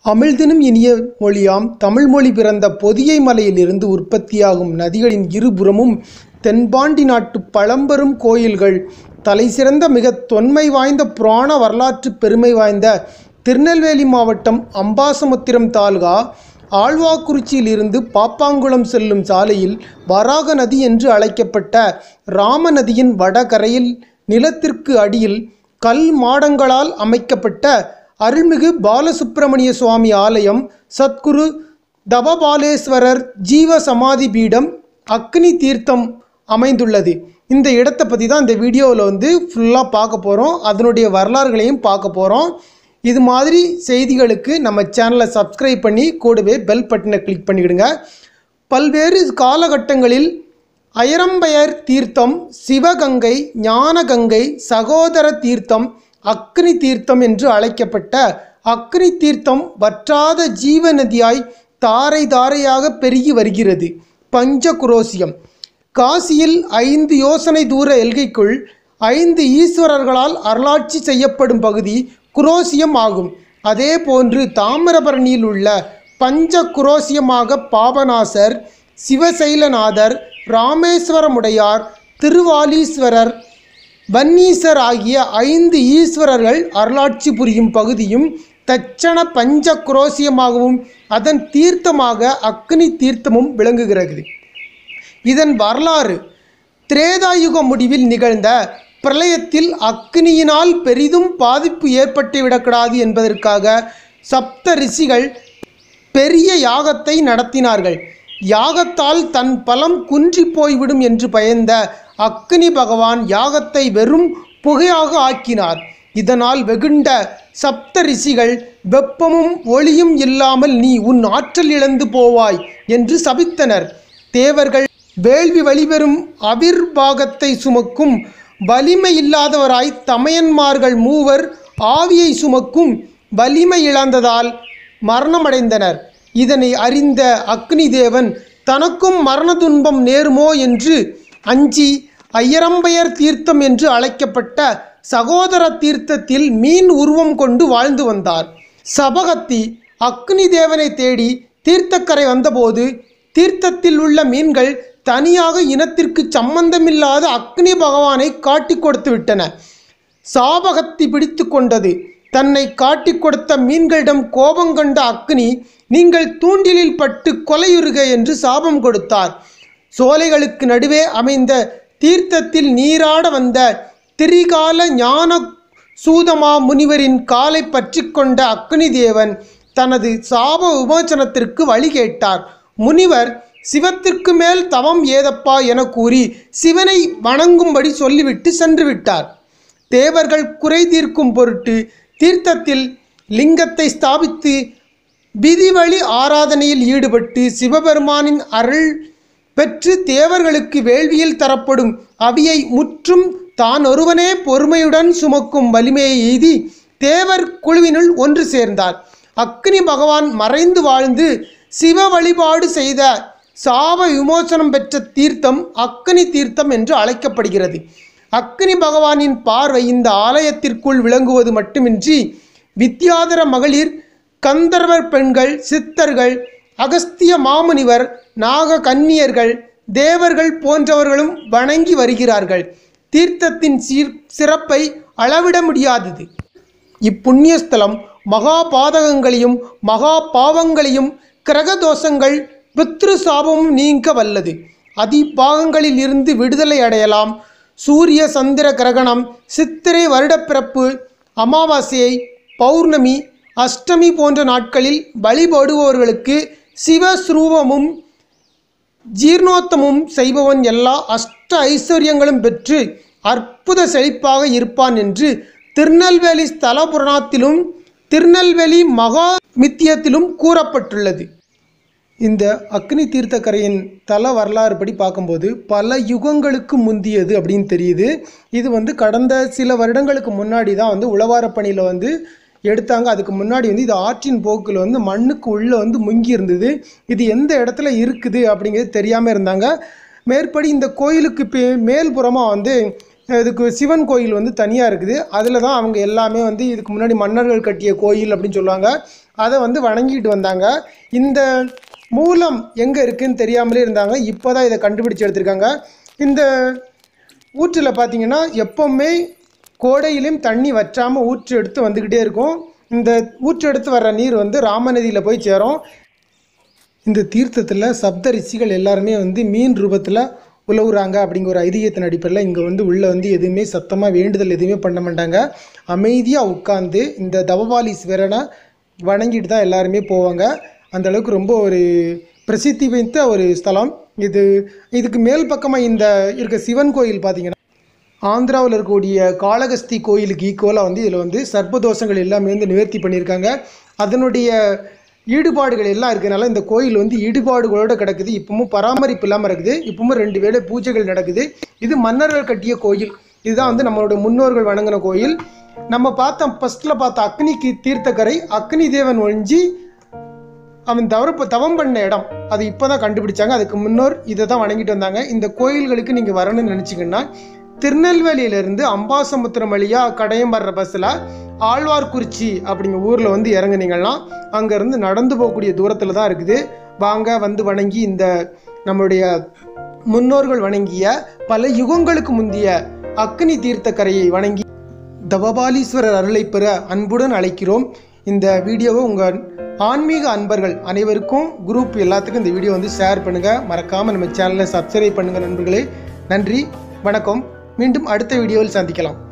அமிழ்தினும் இனிய மொழியாம் தமிழ்மொழி பிறந்த பொதிகை மலையிலிருந்து உற்பத்தியாகும் நதிகளின் இருபுறமும் தென்பாண்டி நாட்டு பழம்பெரும் கோயில்கள் தலைசிறந்த மிக தொன்மை வாய்ந்த புராண வரலாற்று பெருமை வாய்ந்த திருநெல்வேலி மாவட்டம் அம்பாசமுத்திரம் தாலுகா ஆழ்வாக்குறிச்சியிலிருந்து பாப்பாங்குளம் செல்லும் சாலையில் வராக நதி என்று அழைக்கப்பட்ட ராம நதியின் வடகரையில் நிலத்திற்கு அடியில் கல் மாடங்களால் அமைக்கப்பட்ட அருள்மிகு பாலசுப்பிரமணிய சுவாமி ஆலயம் சத்குரு தவபாலேஸ்வரர் ஜீவ சமாதி பீடம் அக்னி தீர்த்தம் அமைந்துள்ளது இந்த இடத்தை பற்றி தான் இந்த வீடியோவில் வந்து ஃபுல்லாக பார்க்க போகிறோம் அதனுடைய வரலாறுகளையும் பார்க்க போகிறோம் இது மாதிரி செய்திகளுக்கு நம்ம சேனலை சப்ஸ்கிரைப் பண்ணி கூடவே பெல் பட்டனை கிளிக் பண்ணிக்கிடுங்க பல்வேறு காலகட்டங்களில் அயரம்பயர் தீர்த்தம் சிவகங்கை ஞானகங்கை சகோதர தீர்த்தம் அக்னி தீர்த்தம் என்று அழைக்கப்பட்ட அக்னி தீர்த்தம் வற்றாத ஜீவ நதியாய் தாரை தாரையாக பெருகி வருகிறது பஞ்சகுரோசியம் காசியில் ஐந்து யோசனை தூர எல்கைக்குள் ஐந்து ஈஸ்வரர்களால் அருளாட்சி செய்யப்படும் பகுதி குரோசியம் ஆகும் அதே போன்று தாமிரபரணியில் உள்ள பஞ்ச குரோசியமாக பாபநாசர் சிவசைலநாதர் ராமேஸ்வரமுடையார் திருவாலீஸ்வரர் வன்னீசர் ஆகிய ஐந்து ஈஸ்வரர்கள் அருளாட்சி புரியும் பகுதியும் தட்சண பஞ்ச குரோசியமாகவும் அதன் தீர்த்தமாக அக்னி தீர்த்தமும் விளங்குகிறது இதன் வரலாறு திரேதாயுக முடிவில் நிகழ்ந்த பிரளயத்தில் அக்னியினால் பெரிதும் பாதிப்பு ஏற்பட்டுவிடக்கூடாது என்பதற்காக சப்த ரிஷிகள் பெரிய யாகத்தை நடத்தினார்கள் யாகத்தால் தன் பலம் குன்றி போய்விடும் என்று பயந்த அக்னி பகவான் யாகத்தை வெறும் புகையாக ஆக்கினார் இதனால் வெகுண்ட சப்த ரிஷிகள் வெப்பமும் ஒளியும் இல்லாமல் நீ உன் ஆற்றல் இழந்து போவாய் என்று சபித்தனர் தேவர்கள் வேள்வி வழிபெறும் அவிர்வாகத்தை சுமக்கும் வலிமை இல்லாதவராய் தமையன்மார்கள் மூவர் ஆவியை சுமக்கும் வலிமை இழந்ததால் மரணமடைந்தனர் இதனை அறிந்த அக்னி தேவன் தனக்கும் மரண துன்பம் நேருமோ என்று அஞ்சி ஐயரம்பையர் தீர்த்தம் என்று அழைக்கப்பட்ட சகோதர தீர்த்தத்தில் மீன் உருவம் கொண்டு வாழ்ந்து வந்தார் சபகத்தி அக்னி தேவனை தேடி தீர்த்தக்கரை வந்தபோது தீர்த்தத்தில் உள்ள மீன்கள் தனியாக இனத்திற்கு சம்பந்தமில்லாத அக்னி பகவானை காட்டி கொடுத்து விட்டன சாபகத்தி பிடித்து கொண்டது தன்னை காட்டி கொடுத்த மீன்களிடம் கோபம் கண்ட அக்னி நீங்கள் தூண்டிலில் பட்டு கொலையுறுக என்று சாபம் கொடுத்தார் சோலைகளுக்கு நடுவே அமைந்த தீர்த்தத்தில் நீராட வந்த திரிகால ஞான சூதமா முனிவரின் காலை பற்றி கொண்ட அக்னி தேவன் தனது சாப விமோசனத்திற்கு வழி கேட்டார் முனிவர் சிவத்திற்கு மேல் தவம் ஏதப்பா என கூறி சிவனை வணங்கும்படி சொல்லிவிட்டு சென்று விட்டார் தேவர்கள் குறை தீர்க்கும் பொருட்டு தீர்த்தத்தில் லிங்கத்தை ஸ்தாபித்து விதிவழி ஆராதனையில் ஈடுபட்டு சிவபெருமானின் அருள் பெற்று தேவர்களுக்கு வேள்வியில் தரப்படும் அவியை முற்றும் தான் ஒருவனே பொறுமையுடன் சுமக்கும் வலிமையை எய்தி தேவர் குழுவினுள் ஒன்று சேர்ந்தார் அக்னி பகவான் மறைந்து வாழ்ந்து சிவ வழிபாடு செய்த சாப விமோசனம் பெற்ற தீர்த்தம் அக்னி தீர்த்தம் என்று அழைக்கப்படுகிறது அக்னி பகவானின் பார்வை இந்த ஆலயத்திற்குள் விளங்குவது மட்டுமின்றி வித்யாதர மகளிர் கந்தர்வர் பெண்கள் சித்தர்கள் அகஸ்திய மாமுனிவர் நாக கன்னியர்கள் தேவர்கள் போன்றவர்களும் வணங்கி வருகிறார்கள் தீர்த்தத்தின் சீர் சிறப்பை அளவிட முடியாதது இப்புண்ணிய ஸ்தலம் மகா பாதகங்களையும் மகா பாவங்களையும் கிரக தோஷங்கள் பித்ரு சாபமும் நீங்க வல்லது அதிபாகங்களில் இருந்து விடுதலை அடையலாம் சூரிய சந்திர கிரகணம் சித்திரை வருடப்பிறப்பு அமாவாசையை பௌர்ணமி அஷ்டமி போன்ற நாட்களில் வழிபடுபவர்களுக்கு சிவஸ்ரூபமும் ஜீர்ணோத்தமும் செய்பவன் எல்லா அஷ்ட ஐஸ்வர்யங்களும் பெற்று அற்புத செழிப்பாக இருப்பான் என்று திருநெல்வேலி ஸ்தல புராணத்திலும் திருநெல்வேலி மகா மித்தியத்திலும் கூறப்பட்டுள்ளது இந்த அக்னி தீர்த்தக்கரையின் தல வரலாறு படி பார்க்கும்போது பல யுகங்களுக்கு முந்தியது அப்படின்னு தெரியுது இது வந்து கடந்த சில வருடங்களுக்கு முன்னாடி தான் வந்து உழவாரப் பணியில் வந்து எடுத்தாங்க அதுக்கு முன்னாடி வந்து இது ஆற்றின் போக்கில் வந்து மண்ணுக்கு உள்ளே வந்து முங்கி இருந்தது இது எந்த இடத்துல இருக்குது அப்படிங்கிறது தெரியாமல் இருந்தாங்க மேற்படி இந்த கோயிலுக்கு பே மேல்புறமாக வந்து இதுக்கு சிவன் கோயில் வந்து தனியாக இருக்குது அதில் தான் அவங்க எல்லாமே வந்து இதுக்கு முன்னாடி மன்னர்கள் கட்டிய கோயில் அப்படின்னு சொல்லுவாங்க அதை வந்து வணங்கிட்டு வந்தாங்க இந்த மூலம் எங்கே இருக்குன்னு தெரியாமலே இருந்தாங்க இப்போ தான் இதை கண்டுபிடிச்சு எடுத்திருக்காங்க இந்த ஊற்றில் பார்த்தீங்கன்னா எப்போவுமே கோடையிலும் தண்ணி வற்றாமல் ஊற்று எடுத்து வந்துக்கிட்டே இருக்கும் இந்த ஊற்று எடுத்து வர்ற நீர் வந்து ராமநதியில் போய் சேரும் இந்த தீர்த்தத்தில் சப்த ரிஷிகள் எல்லாருமே வந்து மீன் ரூபத்தில் உலவுறாங்க அப்படிங்கிற ஒரு ஐதீகத்தின் அடிப்படையில் இங்கே வந்து உள்ளே வந்து எதுவுமே சத்தமாக வேண்டுதல் எதுவுமே பண்ண மாட்டாங்க அமைதியாக உட்காந்து இந்த தவபாலீஸ்வரனை வணங்கிட்டு தான் எல்லாருமே போவாங்க அந்த அளவுக்கு ரொம்ப ஒரு பிரசித்தி வைத்த ஒரு ஸ்தலம் இது இதுக்கு மேல் பக்கமாக இந்த இருக்க சிவன் கோயில் பார்த்தீங்கன்னா ஆந்திராவில் இருக்கக்கூடிய காளகஸ்தி கோயிலுக்கு ஈக்குவலாக வந்து இதில் வந்து சர்ப்பதோஷங்கள் எல்லாமே வந்து நிவர்த்தி பண்ணியிருக்காங்க அதனுடைய ஈடுபாடுகள் எல்லாம் இருக்கிறனால இந்த கோயில் வந்து ஈடுபாடுகளோடு கிடக்குது இப்பவும் பராமரிப்பு இல்லாமல் இருக்குது இப்பவும் ரெண்டு வேளை பூஜைகள் நடக்குது இது மன்னர்கள் கட்டிய கோயில் இதுதான் வந்து நம்மளோட முன்னோர்கள் வணங்கின கோயில் நம்ம பார்த்த ஃபர்ஸ்ட்டில் பார்த்த அக்னிக்கு தீர்த்தக்கரை அக்னி தேவன் ஒழிஞ்சி அவன் தவறு தவம் பண்ண இடம் அது இப்போ தான் கண்டுபிடிச்சாங்க அதுக்கு முன்னோர் இதை தான் வணங்கிட்டு வந்தாங்க இந்த கோயில்களுக்கு நீங்கள் வரணும்னு நினச்சிங்கன்னா திருநெல்வேலியிலேருந்து அம்பாசமுத்திரம் வழியாக கடையம் வர்ற பஸ்ஸில் ஆழ்வார்குறிச்சி அப்படிங்கிற ஊரில் வந்து இறங்குனீங்கன்னா அங்கேருந்து நடந்து போகக்கூடிய தூரத்தில் தான் இருக்குது வாங்க வந்து வணங்கி இந்த நம்மளுடைய முன்னோர்கள் வணங்கிய பல யுகங்களுக்கு முந்திய அக்னி தீர்த்தக்கரையை வணங்கி தவபாலீஸ்வரர் அருளை பெற அன்புடன் அழைக்கிறோம் இந்த வீடியோவை உங்கள் ஆன்மீக அன்பர்கள் அனைவருக்கும் குரூப் எல்லாத்துக்கும் இந்த வீடியோ வந்து ஷேர் பண்ணுங்கள் மறக்காமல் நம்ம சேனலை சப்ஸ்கிரைப் பண்ணுங்கள் நண்பர்களே நன்றி வணக்கம் மீண்டும் அடுத்த வீடியோவில் சந்திக்கலாம்